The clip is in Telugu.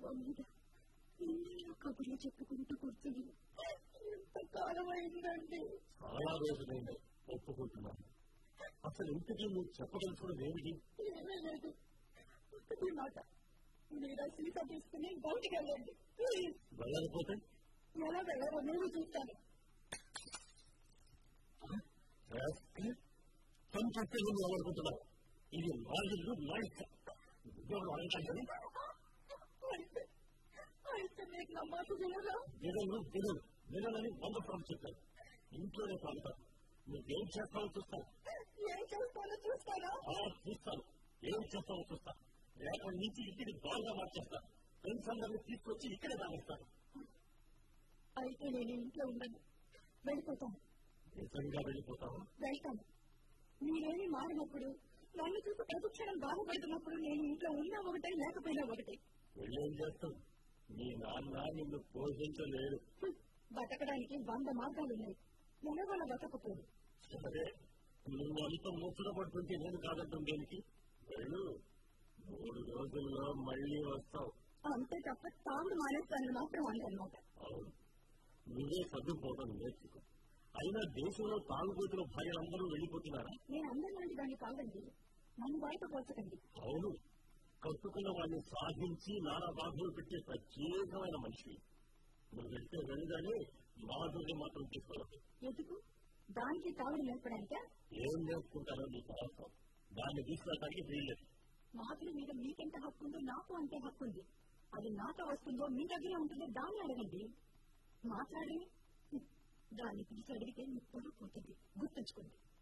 సోఫా మీద ఎన్నెన్నో కబుర్లు చెప్పుకుంటూ కూర్చుని ఎంత కాలం అయిందండి చాలా రోజులైంది ఒప్పుకుంటున్నాను అసలు ఇంటికి నువ్వు చెప్పదలుచుకున్నది ఏమిటి ఏమీ లేదు ఒక్కటి మాట మీరు ఆ సీత తీసుకుని బయటికి వెళ్ళండి ప్లీజ్ వెళ్ళకపోతే ఎలా వెళ్ళారో నేను చూస్తాను పని చేస్తే నువ్వు ఎవరుకుంటున్నావు ఇది నా ఇల్లు నా ఇష్టం ఉద్యోగం అడగండి అయితే అయితే మీకు నా మాట వినరా వినను వినను విననని వంద సార్లు చెప్పాను ఇంట్లోనే పాలుతాను నువ్వేం చేస్తావో చూస్తాను ఏం చేస్తానో చూస్తానా ఆ చూస్తాను ఏం చేస్తావో చూస్తాను రేపటి నుంచి ఇంటిని బాగా మార్చేస్తాను ఫ్రెండ్స్ అందరినీ తీసుకొచ్చి ఇక్కడే రాణిస్తాను అయితే నేను ఇంట్లో ఉండను వెళ్ళిపోతాను నిజంగా వెళ్ళిపోతావా వెళ్తాను మీరేమి మారినప్పుడు నన్ను చూసి ప్రతిక్షణం బాధపడుతున్నప్పుడు నేను ఇంట్లో ఉన్నా ఒకటే లేకపోయినా ఒకటే వెళ్ళేం చేస్తాం మీ నాన్న నిన్ను పోషించలేడు హ్మ్. బతకడానికి వంద మార్గాలున్నాయి ఎలాగోల బతకపోదు సరే నువ్వు అంత ముచ్చట పడుతుంటే నేను కాదంటుంది దేనికి వెళ్ళు మూడు రోజుల్లో మళ్ళీ వస్తావు అంతే తప్ప తాగుడు మానేస్తానని మాత్రం అందనమాట అవును నువ్వే చదువుకోవడం నేర్చుకో అయినా దేశంలో తాగుబోతుల భార్యలందరూ వెళ్ళిపోతున్నారా నేను అందరిలాంటి దాన్ని కాదండి నన్ను బయట పోచకండి అవును కట్టుకున్న వాడిని సాధించి నానా బాధలు పెట్టే ప్రత్యేకమైన మనిషి నువ్వు వెళ్తే వెళ్ళగానే మాధుర్యం మాత్రం తీసుకోవాలి ఎందుకు దానికి తాగుడు నేర్పడానికా ఏం నేర్చుకుంటారో నీకు అవసరం దాన్ని తీసుకురావడానికి వీల్లేదు మాధురి మీద మీకెంత హక్కు ఉందో నాకు అంతే హక్కు ఉంది అది నాతో వస్తుందో మీ దగ్గరే ఉంటుందో దాన్ని అడగండి మాట్లాడి దాన్ని పిలిచి అడిగితే మీకు పొరపోతుంది గుర్తుంచుకోండి